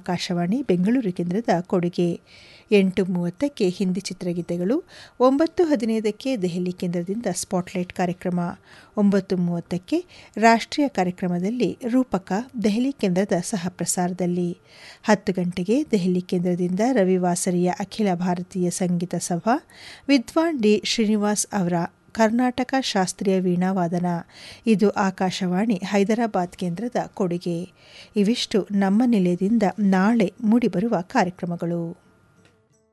ಆಕಾಶವಾಣಿ ಬೆಂಗಳೂರು ಕೇಂದ್ರದ ಕೊಡುಗೆ ಎಂಟು ಮೂವತ್ತಕ್ಕೆ ಹಿಂದಿ ಚಿತ್ರಗೀತೆಗಳು ಒಂಬತ್ತು ಹದಿನೈದಕ್ಕೆ ದೆಹಲಿ ಕೇಂದ್ರದಿಂದ ಸ್ಪಾಟ್ಲೈಟ್ ಕಾರ್ಯಕ್ರಮ ಒಂಬತ್ತು ಮೂವತ್ತಕ್ಕೆ ರಾಷ್ಟ್ರೀಯ ಕಾರ್ಯಕ್ರಮದಲ್ಲಿ ರೂಪಕ ದೆಹಲಿ ಕೇಂದ್ರದ ಸಹಪ್ರಸಾರದಲ್ಲಿ ಹತ್ತು ಗಂಟೆಗೆ ದೆಹಲಿ ಕೇಂದ್ರದಿಂದ ರವಿವಾಸರಿಯ ಅಖಿಲ ಭಾರತೀಯ ಸಂಗೀತ ಸಭಾ ವಿದ್ವಾನ್ ಡಿ ಶ್ರೀನಿವಾಸ್ ಅವರ ಕರ್ನಾಟಕ ಶಾಸ್ತ್ರೀಯ ವೀಣಾವಾದನ ಇದು ಆಕಾಶವಾಣಿ ಹೈದರಾಬಾದ್ ಕೇಂದ್ರದ ಕೊಡುಗೆ ಇವಿಷ್ಟು ನಮ್ಮ ನಿಲಯದಿಂದ ನಾಳೆ ಮೂಡಿಬರುವ ಕಾರ್ಯಕ್ರಮಗಳು